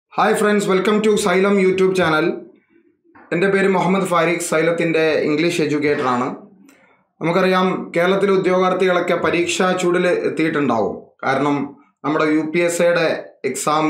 hi friends welcome to Xylem YouTube channel എൻ്റെ പേര് മുഹമ്മദ് ഫാരിഖ് സൈലത്തിൻ്റെ ഇംഗ്ലീഷ് എഡ്യൂക്കേറ്ററാണ് നമുക്കറിയാം കേരളത്തിലെ ഉദ്യോഗാർത്ഥികളൊക്കെ പരീക്ഷാ ചൂടിൽ എത്തിയിട്ടുണ്ടാവും കാരണം നമ്മുടെ യു പി എസ് എയുടെ എക്സാം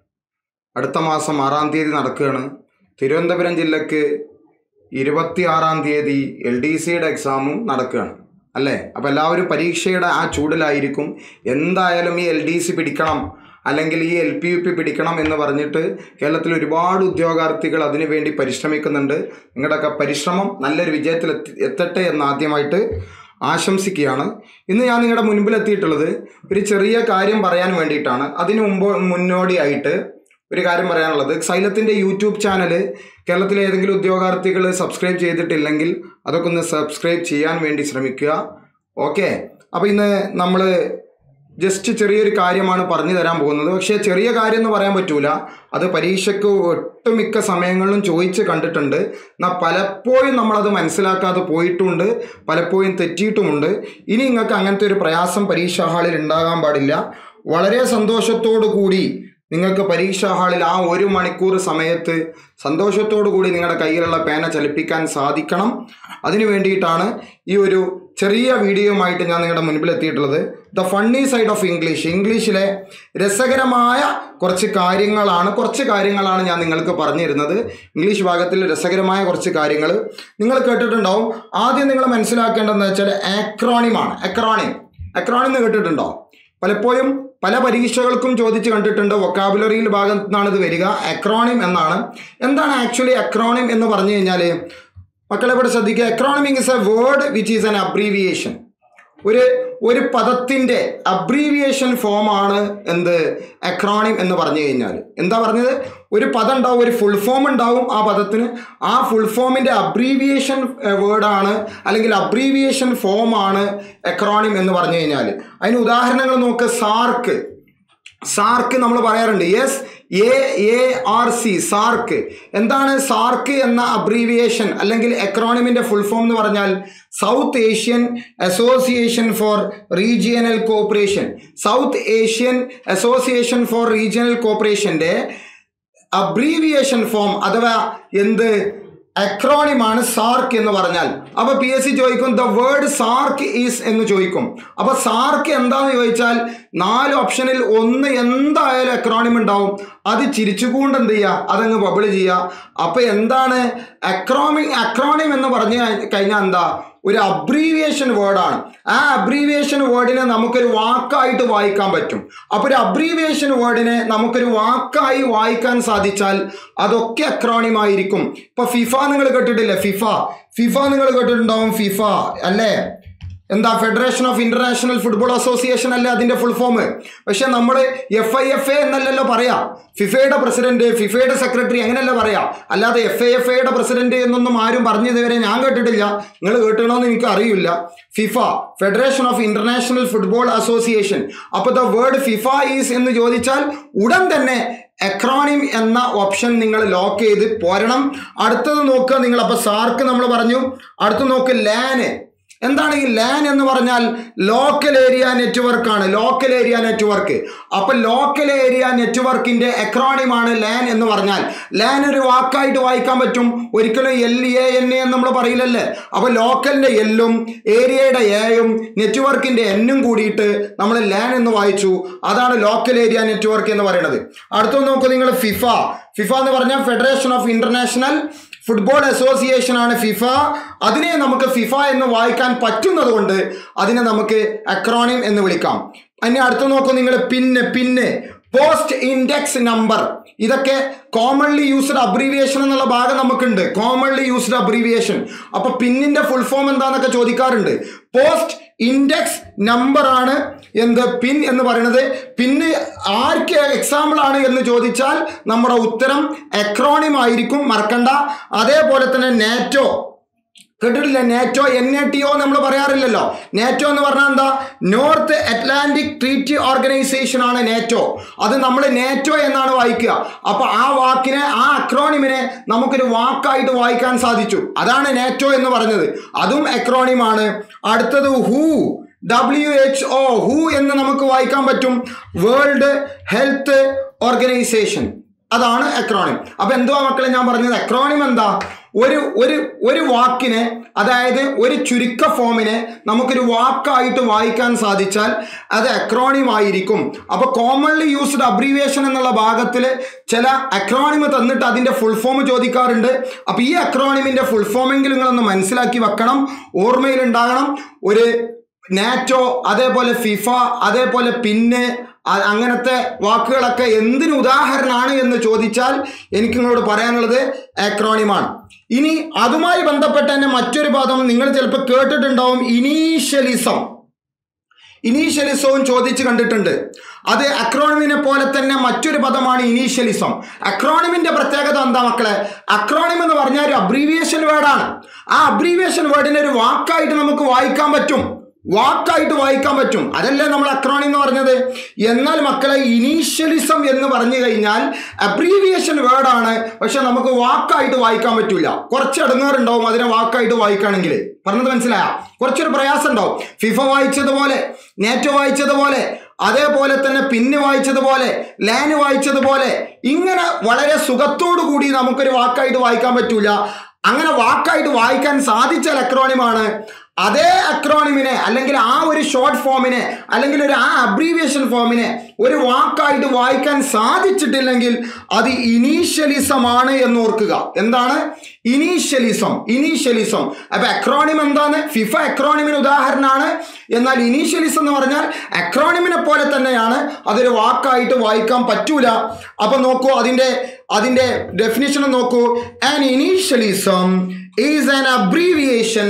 അടുത്ത മാസം ആറാം തീയതി നടക്കുകയാണ് തിരുവനന്തപുരം ജില്ലക്ക് ഇരുപത്തി ആറാം തീയതി എൽ ഡി സിയുടെ എക്സാമും നടക്കുകയാണ് അല്ലേ അപ്പോൾ എല്ലാവരും പരീക്ഷയുടെ ആ ചൂടിലായിരിക്കും എന്തായാലും ഈ എൽ ഡി സി പിടിക്കണം അല്ലെങ്കിൽ ഈ എൽ പി യു പി പിടിക്കണം എന്ന് പറഞ്ഞിട്ട് കേരളത്തിൽ ഒരുപാട് ഉദ്യോഗാർത്ഥികൾ അതിനുവേണ്ടി പരിശ്രമിക്കുന്നുണ്ട് നിങ്ങളുടെയൊക്കെ പരിശ്രമം നല്ലൊരു വിജയത്തിൽ എത്തി എത്തട്ടെ എന്ന് ആദ്യമായിട്ട് ആശംസിക്കുകയാണ് ഇന്ന് ഞാൻ നിങ്ങളുടെ മുൻപിൽ എത്തിയിട്ടുള്ളത് ഒരു ചെറിയ കാര്യം പറയാൻ വേണ്ടിയിട്ടാണ് അതിനു മുമ്പ് മുന്നോടിയായിട്ട് ഒരു കാര്യം പറയാനുള്ളത് സൈലത്തിൻ്റെ യൂട്യൂബ് ചാനൽ കേരളത്തിലെ ഏതെങ്കിലും ഉദ്യോഗാർത്ഥികൾ സബ്സ്ക്രൈബ് ചെയ്തിട്ടില്ലെങ്കിൽ അതൊക്കെ ഒന്ന് സബ്സ്ക്രൈബ് ചെയ്യാൻ വേണ്ടി ശ്രമിക്കുക ഓക്കെ അപ്പോൾ ഇന്ന് നമ്മൾ ജസ്റ്റ് ചെറിയൊരു കാര്യമാണ് പറഞ്ഞു തരാൻ പോകുന്നത് പക്ഷേ ചെറിയ കാര്യം എന്ന് പറയാൻ പറ്റൂല അത് പരീക്ഷയ്ക്ക് ഒട്ടുമിക്ക സമയങ്ങളിലും ചോദിച്ച് കണ്ടിട്ടുണ്ട് എന്നാൽ പലപ്പോഴും നമ്മളത് മനസ്സിലാക്കാതെ പോയിട്ടുണ്ട് പലപ്പോഴും തെറ്റിയിട്ടുമുണ്ട് ഇനി നിങ്ങൾക്ക് അങ്ങനത്തെ ഒരു പ്രയാസം പരീക്ഷാ ഹാളിൽ ഉണ്ടാകാൻ പാടില്ല വളരെ സന്തോഷത്തോടു കൂടി നിങ്ങൾക്ക് പരീക്ഷാ ഹാളിൽ ആ ഒരു മണിക്കൂർ സമയത്ത് സന്തോഷത്തോടു കൂടി നിങ്ങളുടെ കയ്യിലുള്ള പേന ചലിപ്പിക്കാൻ സാധിക്കണം അതിനു വേണ്ടിയിട്ടാണ് ഈ ഒരു ചെറിയ വീഡിയോയുമായിട്ട് ഞാൻ നിങ്ങളുടെ മുൻപിൽ എത്തിയിട്ടുള്ളത് the funny side of English ഇംഗ്ലീഷിലെ രസകരമായ കുറച്ച് കാര്യങ്ങളാണ് കുറച്ച് കാര്യങ്ങളാണ് ഞാൻ നിങ്ങൾക്ക് പറഞ്ഞു തരുന്നത് ഇംഗ്ലീഷ് ഭാഗത്തിൽ രസകരമായ കുറച്ച് കാര്യങ്ങൾ നിങ്ങൾ കേട്ടിട്ടുണ്ടാവും ആദ്യം നിങ്ങൾ മനസ്സിലാക്കേണ്ടതെന്ന് വെച്ചാൽ ആക്രോണിമാണ് അക്രോണിം അക്രോണിം എന്ന് കേട്ടിട്ടുണ്ടോ പലപ്പോഴും പല പരീക്ഷകൾക്കും ചോദിച്ച് കണ്ടിട്ടുണ്ട് വൊക്കാബുലറിയിൽ ഭാഗത്തു നിന്നാണ് ഇത് വരിക അക്രോണിം എന്നാണ് എന്താണ് ആക്ച്വലി അക്രോണിം എന്ന് പറഞ്ഞു കഴിഞ്ഞാൽ മക്കളെ ഇവിടെ ശ്രദ്ധിക്കുക acronyming is a word which is an abbreviation ഒരു ഒരു പദത്തിൻ്റെ അബ്രീവിയേഷൻ ഫോമാണ് എന്ത് അക്രോണിം എന്ന് പറഞ്ഞു കഴിഞ്ഞാൽ എന്താ പറഞ്ഞത് ഒരു പദം ഉണ്ടാവും ഒരു ഫുൾ ഫോം ഉണ്ടാവും ആ പദത്തിന് ആ ഫുൾ ഫോമിൻ്റെ അബ്രീവിയേഷൻ വേർഡാണ് അല്ലെങ്കിൽ അബ്രീവിയേഷൻ ഫോമാണ് അക്രോണിം എന്ന് പറഞ്ഞു കഴിഞ്ഞാൽ അതിന് ഉദാഹരണങ്ങൾ നോക്ക് സാർക്ക് സാർക്ക് നമ്മൾ പറയാറുണ്ട് S A A R C SAARC എന്താണ് സാർക്ക് എന്ന അബ്രീവിയേഷൻ അല്ലെങ്കിൽ എക്രോണിമിൻ്റെ ഫുൾ ഫോം എന്ന് പറഞ്ഞാൽ South Asian association for regional cooperation South Asian association for regional കോപ്പറേഷൻ്റെ അബ്രീവിയേഷൻ ഫോം അഥവാ എന്ത് അക്രോണിമാണ് സാർക്ക് എന്ന് പറഞ്ഞാൽ അപ്പൊ പി എസ് സി ചോദിക്കും ദ വേർഡ് സാർക്ക് ഈസ് എന്ന് ചോദിക്കും അപ്പൊ സാർക്ക് എന്താന്ന് ചോദിച്ചാൽ നാല് ഓപ്ഷനിൽ ഒന്ന് എന്തായാലും അക്രോണിം ഉണ്ടാവും അത് ചിരിച്ചുകൊണ്ട് എന്ത് ചെയ്യുക അതങ്ങ് ബബിൾ ചെയ്യുക അപ്പൊ എന്താണ് അക്രോമിങ് അക്രോണിം എന്ന് പറഞ്ഞു കഴിഞ്ഞാൽ എന്താ ഒരു അബ്രീവിയേഷൻ വേർഡാണ് ആ അബ്രീവിയേഷൻ വേർഡിനെ നമുക്കൊരു വാക്കായിട്ട് വായിക്കാൻ പറ്റും അപ്പോൾ ഒരു അബ്രീവിയേഷൻ വേർഡിനെ നമുക്കൊരു വാക്കായി വായിക്കാൻ സാധിച്ചാൽ അതൊക്കെ അക്രോണിമായിരിക്കും ഇപ്പൊ ഫിഫ നിങ്ങൾ കേട്ടിട്ടില്ലേ ഫിഫ ഫിഫ നിങ്ങൾ കേട്ടിട്ടുണ്ടാവും ഫിഫ അല്ലേ എന്താ federation of international football association അല്ലേ അതിന്റെ ഫുൾ ഫോം പക്ഷെ നമ്മൾ എഫ് ഐ എഫ് എ എന്നല്ലല്ലോ പറയാ ഫിഫയുടെ പ്രസിഡന്റ് ഫിഫയുടെ സെക്രട്ടറി അങ്ങനെയല്ല പറയാ അല്ലാതെ എഫ് ഐ എഫ് എയുടെ പ്രസിഡന്റ് എന്നൊന്നും ആരും പറഞ്ഞതുവരെ ഞാൻ കേട്ടിട്ടില്ല നിങ്ങൾ കേട്ടണമെന്ന് എനിക്ക് അറിയില്ല FIFA federation of international football association അപ്പോൾ ദ വേർഡ് ഫിഫ ഈസ് എന്ന് ചോദിച്ചാൽ ഉടൻ തന്നെ എക്രോണിം എന്ന ഓപ്ഷൻ നിങ്ങൾ ലോക്ക് ചെയ്ത് പോരണം അടുത്തത് നോക്കുക നിങ്ങൾ അപ്പോൾ സാർക്ക് നമ്മൾ പറഞ്ഞു അടുത്ത് നോക്ക് ലാന് എന്താണ് ഈ ലാൻ എന്ന് പറഞ്ഞാൽ ലോക്കൽ ഏരിയ നെറ്റ്വർക്ക് ആണ് ലോക്കൽ ഏരിയ നെറ്റ്വർക്ക് അപ്പൊ ലോക്കൽ ഏരിയ നെറ്റ്വർക്കിന്റെ എക്രോണിമാണ് ലാൻ എന്ന് പറഞ്ഞാൽ ലാൻ ഒരു വാക്കായിട്ട് വായിക്കാൻ പറ്റും ഒരിക്കലും എൽ എ എൻ എ എന്ന് നമ്മൾ പറയില്ലല്ലേ അപ്പൊ ലോക്കലിന്റെ എല്ലും ഏരിയയുടെ എയും നെറ്റ്വർക്കിന്റെ എന്നും കൂടിയിട്ട് നമ്മൾ ലാൻ എന്ന് വായിച്ചു അതാണ് ലോക്കൽ ഏരിയ നെറ്റ്വർക്ക് എന്ന് പറയുന്നത് അടുത്ത നോക്കൂ നിങ്ങൾ ഫിഫ ഫിഫ എന്ന് പറഞ്ഞാൽ federation of international football association ആണ് ഫിഫ അതിനെ നമുക്ക് ഫിഫ എന്ന് വായിക്കാൻ പറ്റുന്നത് കൊണ്ട് അതിനെ നമുക്ക് അക്രോണിം എന്ന് വിളിക്കാം അതിനെ അടുത്ത് നോക്കൂ നിങ്ങൾ pin pin post index number ഇതൊക്കെ കോമൺലി യൂസ്ഡ് അബ്രീവിയേഷൻ എന്നുള്ള ഭാഗം നമുക്കുണ്ട് കോമൺലി യൂസ്ഡ് അബ്രീവിയേഷൻ അപ്പൊ പിന്നിന്റെ ഫുൾ ഫോം എന്താന്നൊക്കെ ചോദിക്കാറുണ്ട് പോസ്റ്റ് ഇൻഡെക്സ് നമ്പർ ആണ് എന്ത് പിൻ എന്ന് പറയുന്നത് പിന്നെ ആർക്ക് എക്സാമ്പിൾ ആണ് എന്ന് ചോദിച്ചാൽ നമ്മുടെ ഉത്തരം എക്രോണിം ആയിരിക്കും മറക്കണ്ട അതേപോലെ തന്നെ നാറ്റോ കേട്ടിട്ടില്ല NATO N A T O നമ്മൾ പറയാറില്ലല്ലോ നാറ്റോ എന്ന് പറഞ്ഞാൽ എന്താ നോർത്ത് അറ്റ്ലാന്റിക് ട്രീറ്റി ഓർഗനൈസേഷൻ ആണ് നാറ്റോ അത് നമ്മൾ നാറ്റോ എന്നാണ് വായിക്കുക അപ്പൊ ആ വാക്കിനെ ആ അക്രോണിമിനെ നമുക്കൊരു വാക്കായിട്ട് വായിക്കാൻ സാധിച്ചു അതാണ് നാറ്റോ എന്ന് പറഞ്ഞത് അതും അക്രോണിമാണ് അടുത്തത് who W H O who എന്ന് നമുക്ക് വായിക്കാൻ പറ്റും വേൾഡ് ഹെൽത്ത് ഓർഗനൈസേഷൻ അതാണ് അക്രോണിം അപ്പൊ എന്തുവാ മക്കളെ ഞാൻ പറഞ്ഞത് അക്രോണിം എന്താ ഒരു ഒരു ഒരു വാക്കിനെ അതായത് ഒരു ചുരുക്ക ഫോമിനെ നമുക്കൊരു വാക്കായിട്ട് വായിക്കാൻ സാധിച്ചാൽ അത് അക്രോണിം ആയിരിക്കും അപ്പൊ കോമൺലി യൂസ്ഡ് അബ്രീവിയേഷൻ എന്നുള്ള ഭാഗത്തിൽ ചില അക്രോണിം തന്നിട്ട് അതിന്റെ ഫുൾ ഫോം ചോദിക്കാറുണ്ട് അപ്പൊ ഈ അക്രോണിമിന്റെ ഫുൾ ഫോമെങ്കിലും നിങ്ങളൊന്ന് മനസ്സിലാക്കി വെക്കണം ഓർമ്മയിൽ ഉണ്ടാകണം ഒരു നാറ്റോ അതേപോലെ ഫിഫ അതേപോലെ പിന്നെ അ- അങ്ങനത്തെ വാക്കുകളൊക്കെ എന്തിന് ഉദാഹരണമാണ് എന്ന് ചോദിച്ചാൽ എനിക്ക് നിങ്ങളോട് പറയാനുള്ളത് ആക്രോണിമാണ് ഇനി അതുമായി ബന്ധപ്പെട്ട തന്നെ മറ്റൊരു പദം നിങ്ങൾ ചിലപ്പോൾ കേട്ടിട്ടുണ്ടാവും ഇനീഷ്യലിസം ഇനീഷ്യലിസവും ചോദിച്ച് കണ്ടിട്ടുണ്ട് അത് അക്രോണിമിനെ പോലെ തന്നെ മറ്റൊരു പദമാണ് ഇനീഷ്യലിസം അക്രോണിമിന്റെ പ്രത്യേകത എന്താ മക്കളെ അക്രോണിം എന്ന് പറഞ്ഞാൽ ഒരു അബ്രീവിയേഷൻ വേർഡാണ് ആ അബ്രീവിയേഷൻ വേർഡിനെ ഒരു വാക്കായിട്ട് നമുക്ക് വായിക്കാൻ പറ്റും വാക്കായിട്ട് വായിക്കാൻ പറ്റും അതല്ലേ നമ്മൾ അക്രോണി എന്ന് പറഞ്ഞത് എന്നാൽ മക്കളെ ഇനീഷ്യലിസം എന്ന് പറഞ്ഞു കഴിഞ്ഞാൽ അബ്രീവിയേഷൻ വേർഡാണ് പക്ഷെ നമുക്ക് വാക്കായിട്ട് വായിക്കാൻ പറ്റൂല കുറച്ച് ഇടങ്ങേറുണ്ടാവും അതിനെ വാക്കായിട്ട് വായിക്കുകയാണെങ്കിൽ പറഞ്ഞത് മനസ്സിലായ കുറച്ചൊരു പ്രയാസം ഉണ്ടാവും ഫിഫ വായിച്ചതുപോലെ നേറ്റോ വായിച്ചതുപോലെ അതേപോലെ തന്നെ പിന്ന് വായിച്ചതുപോലെ ലാന് വായിച്ചതുപോലെ ഇങ്ങനെ വളരെ സുഖത്തോടു കൂടി നമുക്കൊരു വാക്കായിട്ട് വായിക്കാൻ പറ്റൂല അങ്ങനെ വാക്കായിട്ട് വായിക്കാൻ സാധിച്ച അക്രോണിമാണ് അതേ അക്രോണിമിനെ അല്ലെങ്കിൽ ആ ഒരു ഷോർട്ട് ഫോമിനെ അല്ലെങ്കിൽ ഒരു ആ അബ്രീവിയേഷൻ ഫോമിനെ ഒരു വാക്കായിട്ട് വായിക്കാൻ സാധിച്ചിട്ടില്ലെങ്കിൽ അത് ഇനീഷ്യലിസം ആണ് എന്ന് ഓർക്കുക എന്താണ് ഇനീഷ്യലിസം ഇനീഷ്യലിസം അപ്പൊ അക്രോണിം എന്താണ് ഫിഫ അക്രോണിമിന് ഉദാഹരണമാണ് എന്നാൽ ഇനീഷ്യലിസം എന്ന് പറഞ്ഞാൽ അക്രോണിമിനെ പോലെ തന്നെയാണ് അതൊരു വാക്കായിട്ട് വായിക്കാൻ പറ്റൂല അപ്പൊ നോക്കൂ അതിന്റെ അതിന്റെ ഡെഫിനിഷൻ നോക്കൂ an initialism is an abbreviation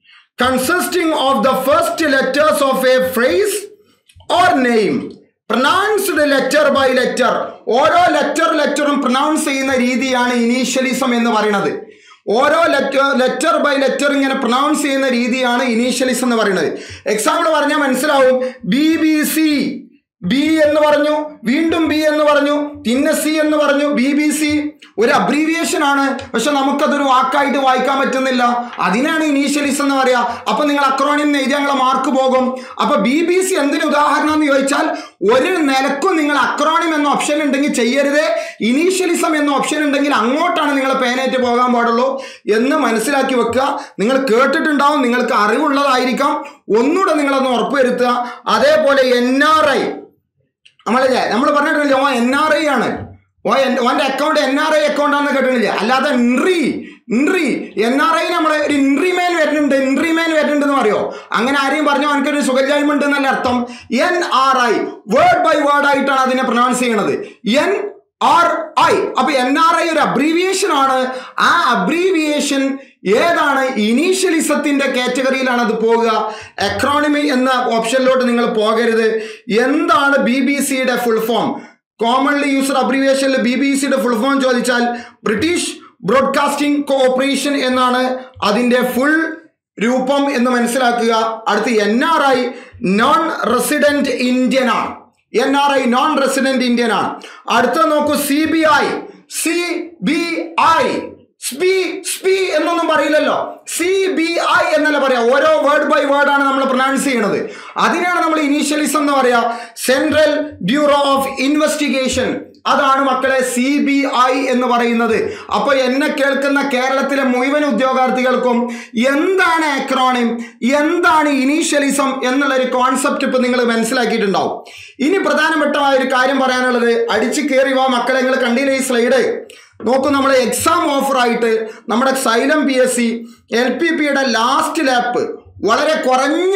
consisting of the first letters of a phrase or name pronounced letter by letter ഓരോ ലെറ്റർ ലെറ്ററും പ്രൊനൗൺസ് ചെയ്യുന്ന രീതിയാണ് ഇനീഷ്യലിസം എന്ന് പറയുന്നത് ഓരോ ലെറ്റർ ലെറ്റർ ബൈ ലെറ്റർ ഇങ്ങനെ പ്രൊനൗൺസ് ചെയ്യുന്ന രീതിയാണ് ഇനീഷ്യലിസം എന്ന് പറയുന്നത് എക്സാമ്പിൾ പറഞ്ഞാൽ മനസ്സിലാവും ബി ബി സി ബി എന്ന് പറഞ്ഞു വീണ്ടും ബി എന്ന് പറഞ്ഞു പിന്നെ സി എന്ന് പറഞ്ഞു ബി ബി സി ഒരു അബ്രീവിയേഷൻ ആണ് പക്ഷെ നമുക്കതൊരു വാക്കായിട്ട് വായിക്കാൻ പറ്റുന്നില്ല അതിനാണ് ഇനീഷ്യലിസം എന്ന് പറയാ അപ്പൊ നിങ്ങൾ അക്രോണിയം എഴുതി ഞങ്ങളെ മാർക്ക് പോകും അപ്പൊ ബി ബി സി എന്തിന് ഉദാഹരണം എന്ന് ചോദിച്ചാൽ ഒരു നിലക്കും നിങ്ങൾ അക്രോണിം എന്ന ഓപ്ഷൻ ഉണ്ടെങ്കിൽ ചെയ്യരുത് ഇനീഷ്യലിസം എന്ന ഓപ്ഷൻ ഉണ്ടെങ്കിൽ അങ്ങോട്ടാണ് നിങ്ങൾ പേനേറ്റ് പോകാൻ പാടുള്ളൂ എന്ന് മനസ്സിലാക്കി വെക്കുക നിങ്ങൾ കേട്ടിട്ടുണ്ടാവും നിങ്ങൾക്ക് അറിവുള്ളതായിരിക്കാം ഒന്നുകൂടെ നിങ്ങളൊന്ന് ഉറപ്പുവരുത്തുക അതേപോലെ എൻ ആർ ഐ നമ്മളില്ലേ നമ്മൾ പറഞ്ഞിട്ടില്ലേ ഓ എൻ ആർ ഐ ആണ് ഓ എൻ ഓൻ്റെ account N R I account ആണെന്ന് കേട്ടിട്ടില്ല അല്ലാതെ entry entry N R I നമ്മളെ ഒരു ഇൻട്രി മാൻ വരുന്നുണ്ട് ഇൻട്രി മാൻ വരുന്നുണ്ട് എന്ന് പറയോ അങ്ങനെ ആരെയും പറഞ്ഞു എനിക്കൊരു സുഖജായ്മ ഉണ്ട് എന്നല്ല അർത്ഥം N R I word by word ആയിട്ടാണ് അതിനെ പ്രൊനൗൺസ് ചെയ്യണത് എൻ ആർ ഐ അപ്പൊ എൻ ആർ ഐ ഒരു അബ്രീവിയേഷൻ ആണ് ആ അബ്രീവിയേഷൻ ഏതാണ് ഇനീഷ്യലിസത്തിന്റെ കാറ്റഗറിയിലാണ് അത് പോകുക എക്രോണമി എന്ന ഓപ്ഷനിലോട്ട് നിങ്ങൾ പോകരുത് എന്താണ് ബി ബി സിയുടെ ഫുൾ ഫോം കോമൺലി യൂസ്ഡ് അബ്രീവിയേഷനിൽ ബി ബി സിയുടെ ഫുൾ ഫോം ചോദിച്ചാൽ ബ്രിട്ടീഷ് ബ്രോഡ്കാസ്റ്റിംഗ് കോഓപ്പറേഷൻ എന്നാണ് അതിന്റെ ഫുൾ രൂപം എന്ന് മനസ്സിലാക്കുക അടുത്ത് N R I non resident Indian ആണ് N R I non resident Indian ആണ് അടുത്ത നോക്കൂ C B I C B I സ്പി സ്പി എന്നൊന്നും പറയില്ലല്ലോ സി ബി ഐ എന്നല്ല പറയാ ഓരോ വേർഡ് ബൈ വേർഡ് ആണ് നമ്മൾ പ്രൊനൗൺസ് ചെയ്യണത് അതിനാണ് നമ്മൾ ഇനീഷ്യലിസം എന്ന് പറയാ സെൻട്രൽ ബ്യൂറോ ഓഫ് ഇൻവെസ്റ്റിഗേഷൻ അതാണ് മക്കളെ സി ബി ഐ എന്ന് പറയുന്നത് അപ്പൊ എന്നെ കേൾക്കുന്ന കേരളത്തിലെ മുഴുവൻ ഉദ്യോഗാർത്ഥികൾക്കും എന്താണ് അക്രോണിം എന്താണ് ഇനീഷ്യലിസം എന്നുള്ള ഒരു കോൺസെപ്റ്റ് ഇപ്പൊ നിങ്ങൾ മനസ്സിലാക്കിയിട്ടുണ്ടാവും ഇനി പ്രധാനപ്പെട്ടമായ ഒരു കാര്യം പറയാനുള്ളത് അടിച്ചു കയറി വാ മക്കളെ നിങ്ങൾ കണ്ടില്ലേ ഈ സ്ലൈഡ് നോക്കൂ നമ്മൾ എക്സാം ഓഫറായിട്ട് നമ്മുടെ Xylem P S C L P പിയുടെ ലാസ്റ്റ് ലാപ്പ് വളരെ കുറഞ്ഞ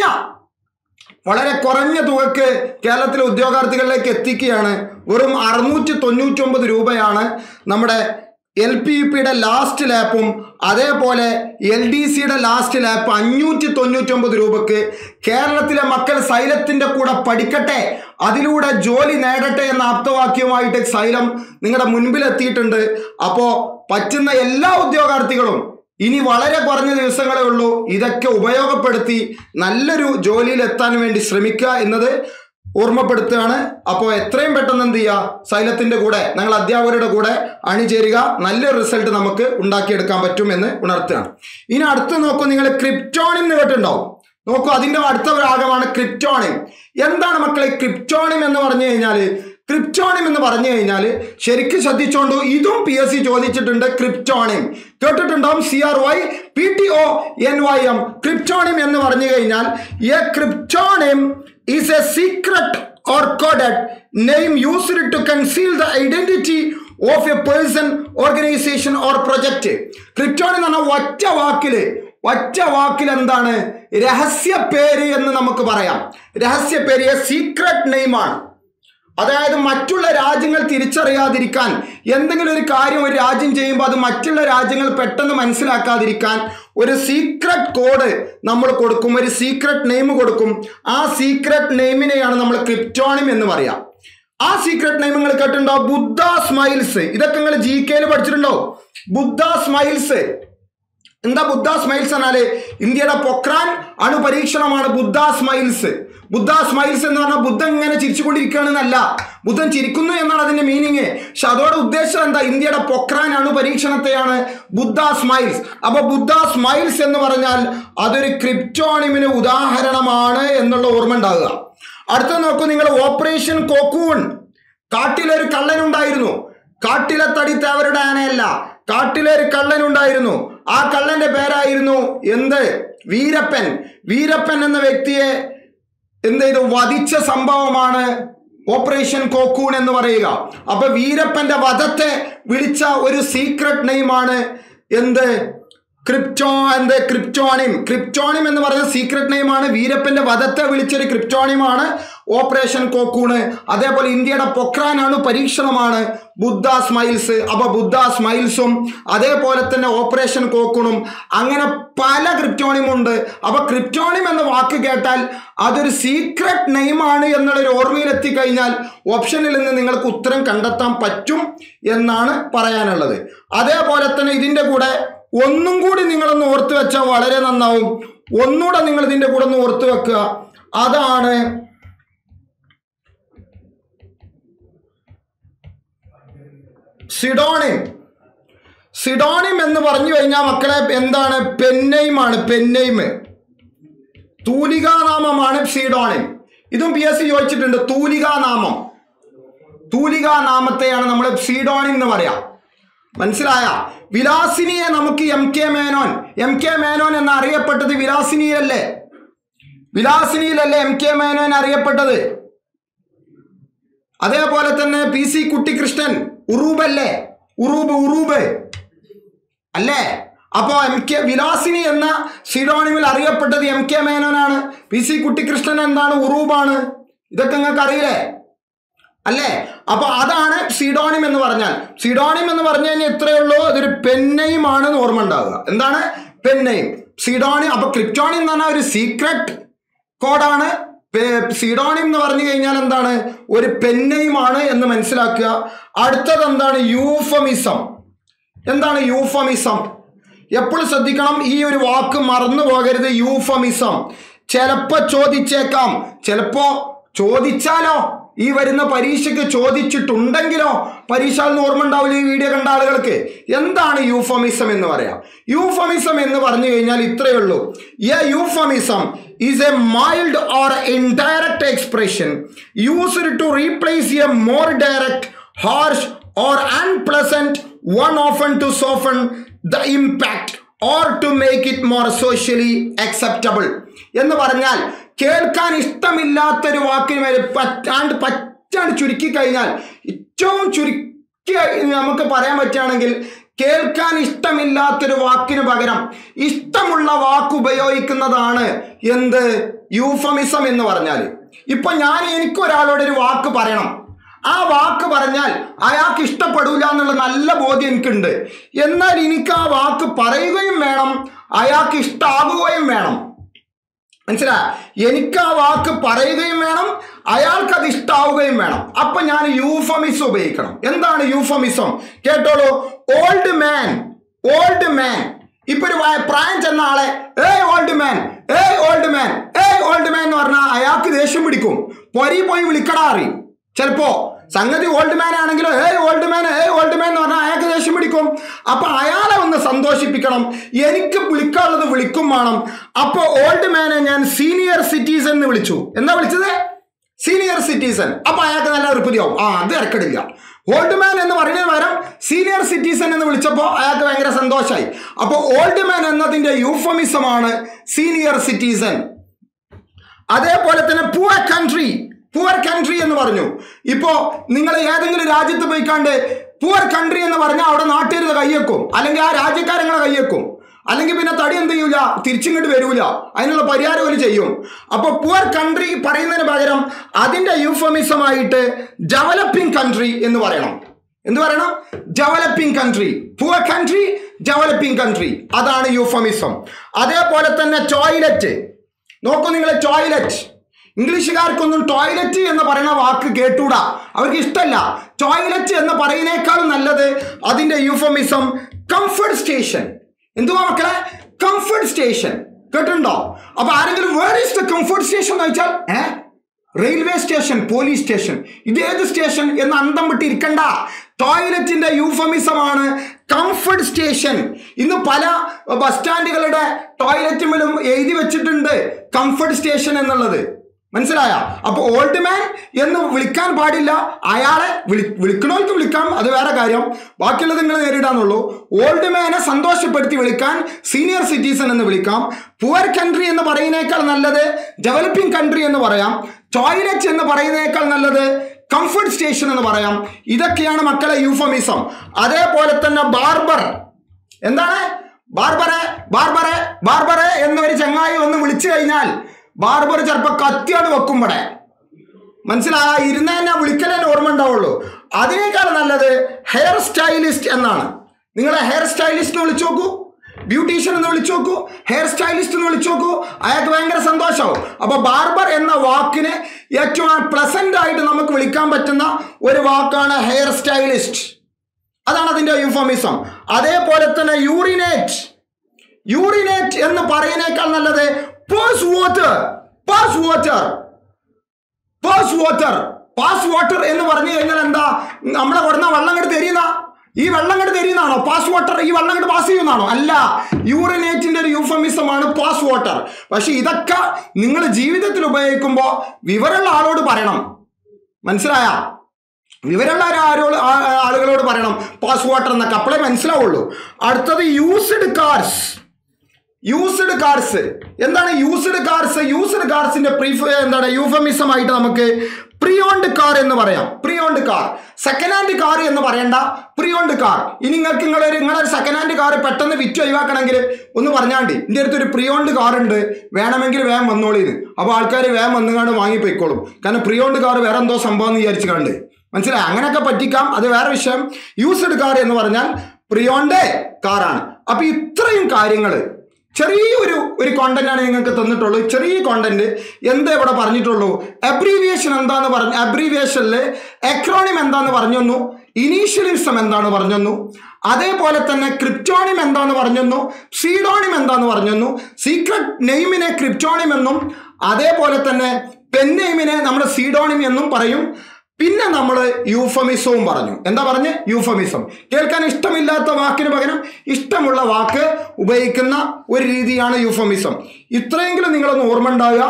വളരെ കുറഞ്ഞ തുകക്ക് കേരളത്തിലെ ഉദ്യോഗാർത്ഥികളിലേക്ക് എത്തിക്കുകയാണ് വെറും അറുന്നൂറ്റി തൊണ്ണൂറ്റൊമ്പത് രൂപയാണ് നമ്മുടെ എൽ പി യു പിയുടെ ലാസ്റ്റ് ലാപ്പും അതേപോലെ എൽ ഡി സിയുടെ ലാസ്റ്റ് ലാപ്പ് അഞ്ഞൂറ്റി തൊണ്ണൂറ്റൊമ്പത് രൂപക്ക് കേരളത്തിലെ മക്കൾ സൈലത്തിന്റെ കൂടെ പഠിക്കട്ടെ അതിലൂടെ ജോലി നേടട്ടെ എന്ന ആപ്തവാക്യവുമായിട്ട് സൈലം നിങ്ങളുടെ മുൻപിൽ എത്തിയിട്ടുണ്ട് അപ്പോൾ പറ്റുന്ന എല്ലാ ഉദ്യോഗാർത്ഥികളും ഇനി വളരെ കുറഞ്ഞ ദിവസങ്ങളേ ഉള്ളൂ ഇതൊക്കെ ഉപയോഗപ്പെടുത്തി നല്ലൊരു ജോലിയിൽ എത്താൻ വേണ്ടി ശ്രമിക്കുക എന്നത് ഓർമ്മപ്പെടുത്തുകയാണ് അപ്പോൾ എത്രയും പെട്ടെന്ന് എന്ത് ചെയ്യുക സൈലത്തിന്റെ കൂടെ ഞങ്ങൾ അധ്യാപകരുടെ കൂടെ അണിചേരുക നല്ലൊരു റിസൾട്ട് നമുക്ക് ഉണ്ടാക്കിയെടുക്കാൻ പറ്റും എന്ന് ഉണർത്തുകയാണ് ഇനി അടുത്ത് നോക്കൂ നിങ്ങൾ ക്രിപ്റ്റോണിം എന്ന് കേട്ടിട്ടുണ്ടാവും നോക്കൂ അതിന്റെ അടുത്ത ഭാഗമാണ് ക്രിപ്റ്റോണിം എന്താണ് മക്കളെ ക്രിപ്റ്റോണിം എന്ന് പറഞ്ഞു കഴിഞ്ഞാൽ ക്രിപ്റ്റോണിം എന്ന് പറഞ്ഞു കഴിഞ്ഞാൽ ശരിക്കും ശ്രദ്ധിച്ചോണ്ടു ഇതും പി എസ് സി ചോദിച്ചിട്ടുണ്ട് ക്രിപ്റ്റോണിം കേട്ടിട്ടുണ്ടാവും C R Y P T O N Y M cryptonym എന്ന് പറഞ്ഞു കഴിഞ്ഞാൽ a cryptonym is a secret or coded name used to conceal the identity of a person organisation or project cryptonym എന്ന് പറഞ്ഞാൽ ഒറ്റ വാക്കില് ഒറ്റ വാക്കിൽ എന്താണ് രഹസ്യ പേര് എന്ന് നമുക്ക് പറയാം രഹസ്യ പേര് എ സീക്രട്ട് നെയിമാണ് അതായത് മറ്റുള്ള രാജ്യങ്ങൾ തിരിച്ചറിയാതിരിക്കാൻ എന്തെങ്കിലും ഒരു കാര്യം ഒരു രാജ്യം ചെയ്യുമ്പോൾ അത് മറ്റുള്ള രാജ്യങ്ങൾ പെട്ടെന്ന് മനസ്സിലാക്കാതിരിക്കാൻ ഒരു സീക്രട്ട് കോഡ് നമ്മൾ കൊടുക്കും ഒരു സീക്രട്ട് നെയിം കൊടുക്കും ആ സീക്രട്ട് നെയിമിനെയാണ് നമ്മൾ ക്രിപ്റ്റോണിം എന്ന് പറയാം ആ സീക്രട്ട് നെയിം നിങ്ങൾ കേട്ടിട്ടുണ്ടോ ബുദ്ധ സ്മൈൽസ് ഇതൊക്കെ നിങ്ങൾ ജി കെയിൽ പഠിച്ചിട്ടുണ്ടോ ബുദ്ധ സ്മൈൽസ് എന്താ ബുദ്ധ സ്മൈൽസ് എന്നാല് ഇന്ത്യയുടെ പൊക്രാൻ അണുപരീക്ഷണമാണ് ബുദ്ധ സ്മൈൽസ് ബുദ്ധ സ്മൈൽസ് എന്ന് പറഞ്ഞാൽ ബുദ്ധൻ ഇങ്ങനെ ചിരിച്ചുകൊണ്ടിരിക്കുകയാണെന്നല്ല ബുദ്ധൻ ചിരിക്കുന്നു എന്നാണ് അതിന്റെ മീനിങ് പക്ഷെ അതോടെ ഉദ്ദേശം എന്താ ഇന്ത്യയുടെ പൊക്രാൻ അണുപരീക്ഷണത്തെയാണ് ബുദ്ധ സ്മൈൽസ് അപ്പൊ ബുദ്ധ സ്മൈൽസ് എന്ന് പറഞ്ഞാൽ അതൊരു ക്രിപ്റ്റോണിമിന് ഉദാഹരണമാണ് എന്നുള്ള ഓർമ്മ ഉണ്ടാകുക അടുത്ത നോക്കൂ നിങ്ങൾ ഓപ്പറേഷൻ കോക്കൂൺ കാട്ടിലൊരു കള്ളനുണ്ടായിരുന്നു കാട്ടിലെ തടി തേവരുടെ ആനയല്ല കാട്ടിലെ ഒരു കള്ളനുണ്ടായിരുന്നു ആ കള്ളന്റെ പേരായിരുന്നു എന്ത് വീരപ്പൻ വീരപ്പൻ എന്ന വ്യക്തിയെ എന്ത് ചെയ്തു വധിച്ച സംഭവമാണ് ഓപ്പറേഷൻ കോക്കൂൺ എന്ന് പറയുക അപ്പൊ വീരപ്പന്റെ വധത്തെ വിളിച്ച ഒരു സീക്രട്ട് നെയിമാണ് എന്ത് ക്രിപ്റ്റോ എന്ത് ക്രിപ്റ്റോണിം ക്രിപ്റ്റോണിം എന്ന് പറഞ്ഞ സീക്രട്ട് നെയിമാണ് വീരപ്പന്റെ വധത്തെ വിളിച്ചൊരു ക്രിപ്റ്റോണിമാണ് ഓപ്പറേഷൻ കോക്കൂണ് അതേപോലെ ഇന്ത്യയുടെ പൊക്രാനാണ് പരീക്ഷണമാണ് ബുദ്ധ സ്മൈൽസ് അപ്പൊ ബുദ്ധ സ്മൈൽസും അതേപോലെ തന്നെ ഓപ്പറേഷൻ കോക്കൂണും അങ്ങനെ പല ക്രിപ്റ്റോണിം ഉണ്ട് അപ്പൊ ക്രിപ്റ്റോണിം എന്ന വാക്ക് കേട്ടാൽ അതൊരു സീക്രട്ട് നെയിമാണ് എന്നുള്ളൊരു ഓർമ്മയിൽ എത്തിക്കഴിഞ്ഞാൽ ഓപ്ഷനിൽ നിന്ന് നിങ്ങൾക്ക് ഉത്തരം കണ്ടെത്താൻ പറ്റും എന്നാണ് പറയാനുള്ളത് അതേപോലെ തന്നെ ഇതിൻ്റെ കൂടെ ഒന്നും കൂടി നിങ്ങളൊന്ന് ഓർത്ത് വെച്ചാൽ വളരെ നന്നാവും ഒന്നുകൂടെ നിങ്ങൾ ഇതിൻ്റെ കൂടെ ഒന്ന് ഓർത്ത് വെക്കുക അതാണ് സിഡോണിം സിഡോണിം എന്ന് പറഞ്ഞു കഴിഞ്ഞാൽ മക്കളെ എന്താണ് പെന്നൈമാണ് പെന്നൈം തൂലികാനാമമാണ് സിഡോണിം ഇതും പി എസ് സി ചോദിച്ചിട്ടുണ്ട് തൂലികാനാമം തൂലികാനാമത്തെയാണ് നമ്മൾ സീഡോണിം എന്ന് പറയാം മനസ്സിലായ വിലാസിനിയെ നമുക്ക് M K Menon M K Menon എന്ന് അറിയപ്പെട്ടത് വിലാസിനിയിലല്ലേ വിലാസിനിയിലല്ലേ എം കെ മേനോൻ അറിയപ്പെട്ടത് അതേപോലെ തന്നെ പി സി കുട്ടിക്കൃഷ്ണൻ ഉറൂബല്ലേ ഉറൂബ് ഉറൂബ് അല്ലേ അപ്പോൾ എം കെ വിലാസിനി എന്ന സിഡോണിമിൽ അറിയപ്പെട്ടത് എം കെ മേനോനാണ് പി സി കുട്ടിക്കൃഷ്ണൻ എന്താണ് ഉറൂബാണ് ഇതൊക്കെ നിങ്ങൾക്ക് അറിയില്ലേ അല്ലേ അപ്പൊ അതാണ് സിഡോണിം എന്ന് പറഞ്ഞാൽ സിഡോണിം എന്ന് പറഞ്ഞു കഴിഞ്ഞാൽ ഇത്രയേ ഉള്ളൂ അതൊരു പെന്നയും ആണ് ഓർമ്മ ഉണ്ടാവുക എന്താണ് പെന്നയും സിഡോണിം അപ്പൊ ക്രിപ്റ്റോണിം എന്ന് പറഞ്ഞാൽ ഒരു സീക്രട്ട് കോഡാണ് സിഡോണിം എന്ന് പറഞ്ഞു കഴിഞ്ഞാൽ എന്താണ് ഒരു പെന്നയുമാണ് എന്ന് മനസ്സിലാക്കുക അടുത്തത് എന്താണ് യൂഫമിസം എന്താണ് യൂഫമിസം എപ്പോഴും ശ്രദ്ധിക്കണം ഈ ഒരു വാക്ക് മറന്നു പോകരുത് യൂഫമിസം ചിലപ്പോ ചോദിച്ചേക്കാം ചിലപ്പോ ചോദിച്ചാലോ ഈ വരുന്ന പരീക്ഷയ്ക്ക് ചോദിച്ചിട്ടുണ്ടെങ്കിലോ പരീക്ഷ എന്ന് ഓർമ്മ ഉണ്ടാവില്ല ഈ വീഡിയോ കണ്ട ആളുകൾക്ക് എന്താണ് യൂഫമിസം എന്ന് പറയാം യൂഫമിസം എന്ന് പറഞ്ഞു കഴിഞ്ഞാൽ ഇത്രയേ ഉള്ളൂ a euphemism is a mild or indirect expression used to replace a more direct harsh or unpleasant one often to soften the impact or to make it more socially acceptable എന്ന് പറഞ്ഞാൽ കേൾക്കാൻ ഇഷ്ടമില്ലാത്തൊരു വാക്കിന് മേലെ പറ്റാണ്ട് പറ്റാണ്ട് ചുരുക്കി കഴിഞ്ഞാൽ ഏറ്റവും ചുരുക്കി നമുക്ക് പറയാൻ പറ്റുകയാണെങ്കിൽ കേൾക്കാൻ ഇഷ്ടമില്ലാത്തൊരു വാക്കിന് പകരം ഇഷ്ടമുള്ള വാക്ക് ഉപയോഗിക്കുന്നതാണ് എന്ത് യൂഫമിസം എന്ന് പറഞ്ഞാൽ ഇപ്പൊ ഞാൻ എനിക്കൊരാളോട് ഒരു വാക്ക് പറയണം ആ വാക്ക് പറഞ്ഞാൽ അയാൾക്ക് ഇഷ്ടപ്പെടൂല എന്നുള്ള നല്ല ബോധ്യം എനിക്കുണ്ട് എന്നാൽ എനിക്ക് ആ വാക്ക് പറയുകയും വേണം അയാൾക്ക് ഇഷ്ടാകുകയും വേണം മനസ്സിലാ എനിക്ക് ആ വാക്ക് പറയുകയും വേണം അയാൾക്ക് അത് ഇഷ്ടാവുകയും വേണം അപ്പൊ ഞാൻ യൂഫമിസം ഉപയോഗിക്കണം എന്താണ് യൂഫമിസം കേട്ടോളൂ ഓൾഡ് മാൻ ഓൾഡ് മാൻ ഇപ്പൊ ഒരു വയ- പ്രായം ചെന്ന ആളെ ഏയ് ഓൾഡ് മാൻ ഏയ് ഓൾഡ് മാൻ ഏയ് ഓൾഡ് മാൻ എന്ന് പറഞ്ഞാൽ അയാൾക്ക് ദേഷ്യം പിടിക്കും പൊരി പോയി വിളിക്കടാ അറിയും ചിലപ്പോ സംഗതി ഓൾഡ് മാൻ ആണെങ്കിലോ ഏയ് ഓൾഡ് മാൻ ഏയ് ഓൾഡ് മാൻ എന്ന് പറഞ്ഞാൽ അയാൾക്ക് ദേഷ്യം പിടിക്കും അപ്പൊ അയാളെ ഒന്ന് സന്തോഷിപ്പിക്കണം എനിക്ക് വിളിക്കാനുള്ളത് വിളിക്കും വേണം അപ്പൊ ഓൾഡ് മാനെ ഞാൻ സീനിയർ സിറ്റിസൺ എന്ന് വിളിച്ചു എന്താ വിളിച്ചത് സീനിയർ സിറ്റിസൺ അപ്പൊ അയാൾക്ക് നല്ല തൃപ്തിയാവും ആ അത് ഇറക്കടില്ല ഓൾഡ് മാൻ എന്ന് പറയുന്നതിന് പകരം സീനിയർ സിറ്റിസൺ എന്ന് വിളിച്ചപ്പോൾ അയാൾക്ക് ഭയങ്കര സന്തോഷമായി അപ്പോൾ ഓൾഡ് മാൻ എന്നതിന്റെ യൂഫമിസമാണ് സീനിയർ സിറ്റിസൺ അതേപോലെ തന്നെ പുവർ കൺട്രി പുവർ കൺട്രി എന്ന് പറഞ്ഞു ഇപ്പോ നിങ്ങൾ ഏതെങ്കിലും രാജ്യത്ത് പോയിക്കാണ്ട് പുവർ കൺട്രി എന്ന് പറഞ്ഞാൽ അവിടെ നാട്ടുകാർ കയ്യേക്കും അല്ലെങ്കിൽ ആ രാജ്യക്കാരങ്ങളെ കയ്യേക്കും അല്ലെങ്കിൽ പിന്നെ തടി എന്ത് ചെയ്യൂല തിരിച്ചിങ്ങോട്ട് വരൂല അതിനുള്ള പരിഹാരം അവർ ചെയ്യും അപ്പോൾ പുവർ കൺട്രി പറയുന്നതിന് പകരം അതിന്റെ യൂഫമിസമായിട്ട് ഡെവലപ്പിംഗ് കൺട്രി എന്ന് പറയണം എന്ത് പറയണം developing country poor country developing country അതാണ് യൂഫമിസം അതേപോലെ തന്നെ ടോയ്ലറ്റ് നോക്കൂ നിങ്ങൾ ടോയ്ലറ്റ് ഇംഗ്ലീഷുകാർക്കൊന്നും ടോയ്ലറ്റ് എന്ന് പറയുന്ന വാക്ക് കേട്ടൂടാ അവർക്ക് ഇഷ്ടമല്ല ടോയ്ലറ്റ് എന്ന് പറയുന്നേക്കാളും നല്ലത് അതിന്റെ യൂഫമിസം കംഫർട്ട് സ്റ്റേഷൻ എന്തുവാ മക്കളെ കംഫർട്ട് സ്റ്റേഷൻ കേട്ടിട്ടുണ്ടോ അപ്പൊ ആരെങ്കിലും where is the comfort station എന്ന് വെച്ചാൽ ഏ റെയിൽവേ സ്റ്റേഷൻ പോലീസ് സ്റ്റേഷൻ ഇത് ഏത് സ്റ്റേഷൻ എന്ന് അന്തം വിട്ടിരിക്കണ്ട ടോയ്ലറ്റിന്റെ യൂഫമിസമാണ് കംഫർട്ട് സ്റ്റേഷൻ ഇന്ന് പല ബസ് സ്റ്റാൻഡുകളുടെ ടോയ്ലറ്റുമിലും എഴുതി വെച്ചിട്ടുണ്ട് കംഫർട്ട് സ്റ്റേഷൻ എന്നുള്ളത് മനസ്സിലായ അപ്പൊ ഓൾഡ് മാൻ എന്ന് വിളിക്കാൻ പാടില്ല അയാളെ വിളി വിളിക്കണവർക്ക് വിളിക്കാം അത് വേറെ കാര്യം ബാക്കിയുള്ളത് നിങ്ങൾ നേരിടാന്നുള്ളൂ ഓൾഡ് മാനെ സന്തോഷപ്പെടുത്തി വിളിക്കാൻ സീനിയർ സിറ്റിസൺ എന്ന് വിളിക്കാം പുവർ കൺട്രി എന്ന് പറയുന്നേക്കാൾ നല്ലത് ഡെവലപ്പിംഗ് കൺട്രി എന്ന് പറയാം ടോയ്ലറ്റ് എന്ന് പറയുന്നേക്കാൾ നല്ലത് കംഫർട്ട് സ്റ്റേഷൻ എന്ന് പറയാം ഇതൊക്കെയാണ് മക്കളെ യൂഫമിസം അതേപോലെ തന്നെ ബാർബർ എന്താണ് ബാർബറെ ബാർബറെ ബാർബറെ എന്നൊരു ചങ്ങായി ഒന്ന് വിളിച്ചു കഴിഞ്ഞാൽ ബാർബർ ചിലപ്പോൾ കത്തിയാണ് വെക്കുമ്പടെ മനസ്സിലായ ഇരുന്ന തന്നെ വിളിക്കലേ ഓർമ്മ ഉണ്ടാവുള്ളൂ അതിനേക്കാൾ നല്ലത് ഹെയർ സ്റ്റൈലിസ്റ്റ് എന്നാണ് നിങ്ങളെ ഹെയർ സ്റ്റൈലിസ്റ്റ് വിളിച്ചു നോക്കൂ ബ്യൂട്ടീഷ്യൻ എന്ന് വിളിച്ചു നോക്കൂ ഹെയർ സ്റ്റൈലിസ്റ്റ് എന്ന് വിളിച്ചു നോക്കൂ അയാൾക്ക് ഭയങ്കര സന്തോഷമാവും അപ്പൊ ബാർബർ എന്ന വാക്കിന് ഏറ്റവും പ്ലസന്റ് ആയിട്ട് നമുക്ക് വിളിക്കാൻ പറ്റുന്ന ഒരു വാക്കാണ് ഹെയർ സ്റ്റൈലിസ്റ്റ് അതാണ് അതിന്റെ യൂഫോമിസം അതേപോലെ തന്നെ യൂറിനേറ്റ് യൂറിനേറ്റ് എന്ന് പറയുന്നേക്കാൾ നല്ലത് pass water pass water pass water pass water എന്ന് പറഞ്ഞു കഴിഞ്ഞാൽ എന്താ നമ്മളെ കൊടുന്ന വെള്ളം കണ്ട് തരുന്ന ഈ വെള്ളം കണ്ട് തരുന്നതാണോ പാസ് വാട്ടർ ഈ വെള്ളം കണ്ട് പാസ് ചെയ്യുന്നതാണോ അല്ല യൂറിനേറ്റിന്റെ ഒരു യൂഫമിസമാണ് പാസ് വാട്ടർ പക്ഷെ ഇതൊക്കെ നിങ്ങൾ ജീവിതത്തിൽ ഉപയോഗിക്കുമ്പോൾ വിവരമുള്ള ആളോട് പറയണം മനസ്സിലായ വിവരമുള്ള ആരോട് ആളുകളോട് പറയണം പാസ് വാട്ടർ എന്നൊക്കെ അപ്പോഴേ മനസ്സിലാവുള്ളൂ അടുത്തത് യൂസ്ഡ് കാർസ് യൂസ്ഡ് കാർസ് എന്താണ് യൂസ്ഡ് കാർസ് യൂസ്ഡ് കാർസിന്റെ പ്രീഫ് എന്താണ് യൂഫമിസം ആയിട്ട് നമുക്ക് പ്രിയോണ്ട് കാർ എന്ന് പറയാം preowned car second hand car എന്ന് പറയണ്ട പ്രിയോണ്ട് കാർ ഇനി നിങ്ങൾക്ക് നിങ്ങളൊരു നിങ്ങളൊരു സെക്കൻഡ് ഹാൻഡ് കാർ പെട്ടെന്ന് വിറ്റ് ഒഴിവാക്കണമെങ്കിൽ ഒന്ന് പറഞ്ഞാണ്ടി എൻ്റെ അടുത്ത് ഒരു പ്രിയോണ്ട് കാർ ഉണ്ട് വേണമെങ്കിൽ വേഗം വന്നോളിന്ന് അപ്പോൾ ആൾക്കാർ വേഗം വന്നുകാണ്ട് വാങ്ങിപ്പോയിക്കോളും കാരണം പ്രിയോണ്ട് കാർ വേറെ എന്തോ സംഭവം എന്ന് വിചാരിച്ചു കണ്ട് മനസ്സിലായി അങ്ങനെയൊക്കെ പറ്റിക്കാം അത് വേറെ വിഷയം യൂസ്ഡ് കാർ എന്ന് പറഞ്ഞാൽ പ്രിയോണ്ട് കാറാണ് അപ്പൊ ഇത്രയും കാര്യങ്ങൾ ചെറിയൊരു ഒരു കോണ്ടന്റ് ആണ് നിങ്ങൾക്ക് തന്നിട്ടുള്ളൂ ചെറിയ കോണ്ടന്റ് എന്താ ഇവിടെ പറഞ്ഞിട്ടുള്ളൂ അബ്രീവിയേഷൻ എന്താന്ന് പറഞ്ഞു അബ്രീവിയേഷനിൽ എക്രോണിം എന്താന്ന് പറഞ്ഞു തന്നു ഇനീഷ്യലിസം എന്താണ് പറഞ്ഞു തന്നു അതേപോലെ തന്നെ ക്രിപ്റ്റോണിം എന്താന്ന് പറഞ്ഞു തന്നു സീഡോണിം എന്താന്ന് പറഞ്ഞു തന്നു സീക്രട്ട് നെയിമിനെ ക്രിപ്റ്റോണിം എന്നും അതേപോലെ തന്നെ പെൻ നെയിമിനെ നമ്മുടെ സീഡോണിം എന്നും പറയും പിന്നെ നമ്മൾ യൂഫമിസവും പറഞ്ഞു എന്താ പറഞ്ഞ് യൂഫമിസം കേൾക്കാൻ ഇഷ്ടമില്ലാത്ത വാക്കിന് പകരം ഇഷ്ടമുള്ള വാക്ക് ഉപയോഗിക്കുന്ന ഒരു രീതിയാണ് യൂഫമിസം ഇത്രയെങ്കിലും നിങ്ങളൊന്ന് ഓർമ്മ ഉണ്ടാവുക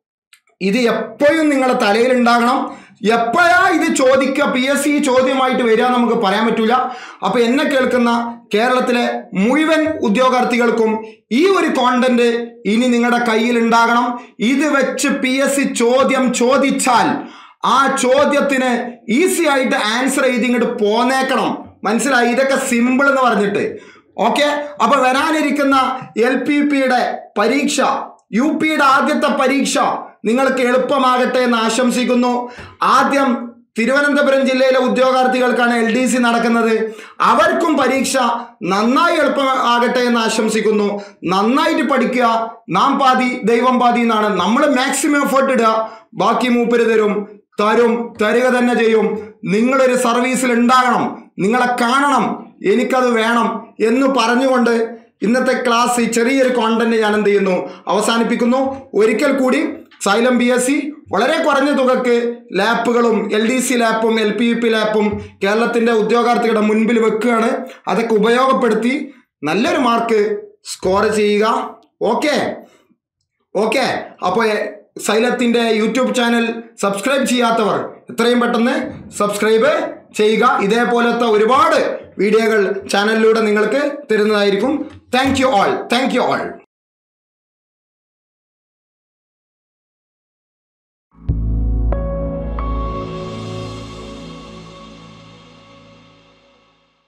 ഇത് എപ്പോഴും നിങ്ങളുടെ തലയിൽ ഉണ്ടാകണം എപ്പോഴാ ഇത് ചോദിക്കുക പി എസ് സി ചോദ്യമായിട്ട് വരിക നമുക്ക് പറയാൻ പറ്റൂല അപ്പൊ എന്നെ കേൾക്കുന്ന കേരളത്തിലെ മുഴുവൻ ഉദ്യോഗാർത്ഥികൾക്കും ഈ ഒരു കോണ്ടന്റ് ഇനി നിങ്ങളുടെ കയ്യിൽ ഉണ്ടാകണം ഇത് വെച്ച് പി എസ് സി ചോദ്യം ചോദിച്ചാൽ ആ ചോദ്യത്തിന് ഈസി ആയിട്ട് ആൻസർ ചെയ്ത് ഇങ്ങോട്ട് പോന്നേക്കണം മനസ്സിലായി ഇതൊക്കെ സിമ്പിൾ എന്ന് പറഞ്ഞിട്ട് ഓക്കെ അപ്പൊ വരാനിരിക്കുന്ന എൽ പി പിയുടെ പരീക്ഷ യു പിയുടെ ആദ്യത്തെ പരീക്ഷ നിങ്ങൾക്ക് എളുപ്പമാകട്ടെ എന്ന് ആശംസിക്കുന്നു ആദ്യം തിരുവനന്തപുരം ജില്ലയിലെ ഉദ്യോഗാർത്ഥികൾക്കാണ് എൽ ഡി സി നടക്കുന്നത് അവർക്കും പരീക്ഷ നന്നായി എളുപ്പമാകട്ടെ എന്ന് ആശംസിക്കുന്നു നന്നായിട്ട് പഠിക്കുക നാം പാതി ദൈവം പാതി എന്നാണ് നമ്മൾ മാക്സിമം എഫേർട്ട് ഇടുക ബാക്കി മൂപ്പര് തരും തരും തരിക തന്നെ ചെയ്യും നിങ്ങളൊരു സർവീസിൽ ഉണ്ടാകണം നിങ്ങളെ കാണണം എനിക്കത് വേണം എന്ന് പറഞ്ഞുകൊണ്ട് ഇന്നത്തെ ക്ലാസ് ഈ ചെറിയൊരു കോണ്ടന്റ് ഞാൻ എന്ത് ചെയ്യുന്നു അവസാനിപ്പിക്കുന്നു ഒരിക്കൽ കൂടി സൈലം ബി എസ് സി വളരെ കുറഞ്ഞ തുകക്ക് ലാപ്പുകളും എൽ ഡി സി ലാപ്പും എൽ പി യു പി ലാപ്പും കേരളത്തിൻ്റെ ഉദ്യോഗാർത്ഥികളുടെ മുൻപിൽ വെക്കുകയാണ് അതൊക്കെ ഉപയോഗപ്പെടുത്തി നല്ലൊരു മാർക്ക് സ്കോർ ചെയ്യുക ഓക്കെ ഓക്കെ അപ്പോൾ സൈലത്തിൻ്റെ യൂട്യൂബ് ചാനൽ സബ്സ്ക്രൈബ് ചെയ്യാത്തവർ എത്രയും പെട്ടെന്ന് സബ്സ്ക്രൈബ് ചെയ്യുക ഇതേപോലത്തെ ഒരുപാട് വീഡിയോകൾ ചാനലിലൂടെ നിങ്ങൾക്ക് തരുന്നതായിരിക്കും thank you all thank you all